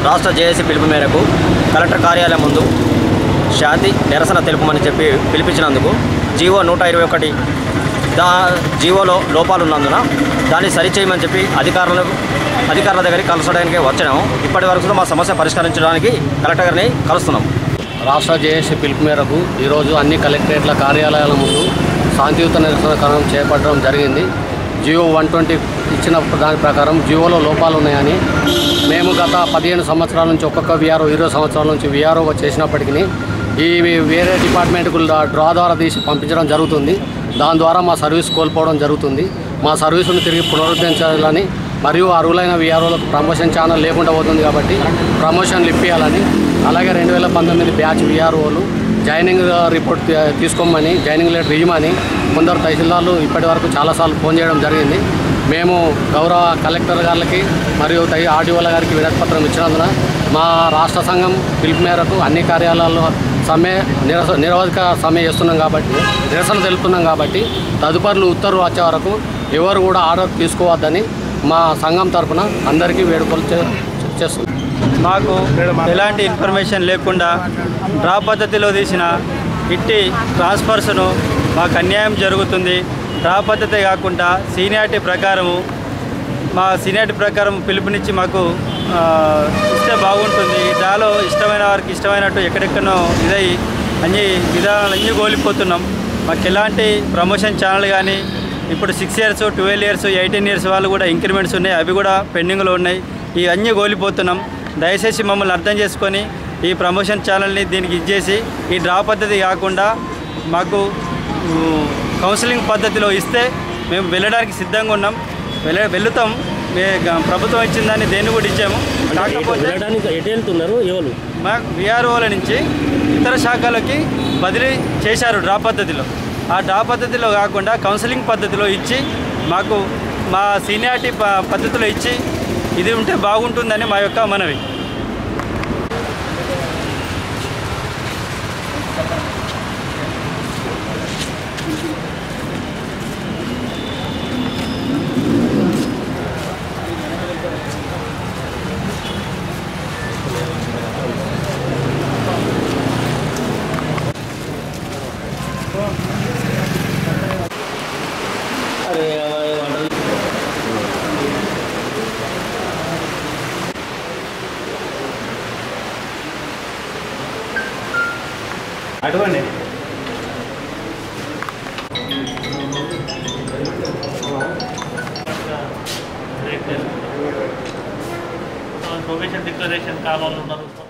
రాష్ట్ర జేఏసీ పిలుపు మేరకు కలెక్టర్ కార్యాలయం ముందు శాంతి నిరసన తెలుపమని చెప్పి పిలిపించినందుకు జీవో నూట ఇరవై ఒకటి దా జీవోలో లోపాలు ఉన్నందున దాన్ని సరిచేయమని చెప్పి అధికారులు అధికారుల దగ్గరికి కలసడానికి వచ్చినాము ఇప్పటి వరకు కూడా మా సమస్య పరిష్కరించడానికి కలెక్టర్ గారిని కలుస్తున్నాం రాష్ట్ర జేఏసీ పిలుపు మేరకు ఈరోజు అన్ని కలెక్టరేట్ల కార్యాలయాల ముందు శాంతియుత నిరసన కార్యం చేపట్టడం జరిగింది జియో వన్ ట్వంటీ ఇచ్చిన దాని ప్రకారం జియోలో లోపాలు ఉన్నాయని మేము గత పదిహేను సంవత్సరాల నుంచి ఒక్కొక్క విఆర్ఓ ఇరవై సంవత్సరాల నుంచి విఆర్ఓ చేసినప్పటికీ ఈ వేరే డిపార్ట్మెంట్కు డ్రా ద్వారా తీసి పంపించడం జరుగుతుంది దాని ద్వారా మా సర్వీస్ కోల్పోవడం జరుగుతుంది మా సర్వీసును తిరిగి పునరుద్ధరించాలని మరియు అర్హులైన విఆర్ఓలకు ప్రమోషన్ ఛానల్ లేకుండా పోతుంది కాబట్టి ప్రమోషన్లు ఇప్పించాలని అలాగే రెండు వేల పంతొమ్మిది బ్యాచ్ విఆర్ఓలు జాయినింగ్ రిపోర్ట్ తీ- తీసుకోమని జాయినింగ్ లెటర్ ఇవ్వమని కొందరు తహసీల్దార్లు ఇప్పటి వరకు చాలాసార్లు ఫోన్ చేయడం జరిగింది మేము గౌరవ కలెక్టర్ గారికి మరియు తై ఆర్డీఓల గారికి వినతిపత్రం ఇచ్చినందున మా రాష్ట్ర సంఘం పిలుపు మేరకు అన్ని కార్యాలయాల్లో సమ్మె నిరస నిరవధిక సమ్మె చేస్తున్నాం కాబట్టి నిరసన తెలుపుతున్నాం కాబట్టి తదుపరి ఉత్తర్వులు వచ్చే వరకు ఎవరు కూడా ఆర్డర్ తీసుకోవద్దని మా సంఘం తరపున అందరికీ వేడుకలు చే- చేస్తున్నాం మాకు ఎలాంటి ఇన్ఫర్మేషన్ లేకుండా డ్రా పద్ధతిలో తీసిన ఇట్టి ట్రాన్స్ఫర్స్ను మాకు అన్యాయం జరుగుతుంది డ్రా పద్ధతి కాకుండా సీనియారిటీ ప్రకారము మా సీనియారిటీ ప్రకారం పిలుపునిచ్చి మాకు ఆ, ఇస్తే బాగుంటుంది ఈ డ్రాలో ఇష్టమైన వారికి ఇష్టమైనట్టు ఎక్కడెక్కడో ఇదై అన్ని విధానాలు అన్నీ కోల్పోతున్నాం మాకు ఎలాంటి ప్రమోషన్ ఛానల్ కానీ ఇప్పుడు six years twelve years eighteen years వాళ్ళు కూడా ఇంక్రిమెంట్స్ ఉన్నాయి అవి కూడా పెండింగ్లో ఉన్నాయి ఇవన్నీ కోల్పోతున్నాం దయచేసి మమ్మల్ని అర్థం చేసుకొని ఈ ప్రమోషన్ ఛానల్ని దీనికి ఇచ్చేసి ఈ డ్రా పద్ధతి కాకుండా మాకు ఊ, కౌన్సిలింగ్ పద్ధతిలో ఇస్తే మేము వెళ్ళడానికి సిద్ధంగా ఉన్నాం వెళ్ళ వెళ్తాం మే గ- ప్రభుత్వం ఇచ్చిన దాన్ని దేన్ని కూడా ఇచ్చాము కాకపోతే వెళ్ళడానికి ఎటు వెళ్తున్నారు ఎవరు మా విఆర్ఓల నుంచి ఇతర శాఖలకి బదిలీ చేశారు డ్రా పద్ధతిలో ఆ డ్రా పద్ధతిలో కాకుండా కౌన్సిలింగ్ పద్ధతిలో ఇచ్చి మాకు మా సీనియారిటీ ప- పద్ధతిలో ఇచ్చి ఇది ఉంటే బాగుంటుందని మా యొక్క మనవి అటువంటి ప్రొఫెషన్ డిక్లరేషన్ కావాలి ఉన్నారు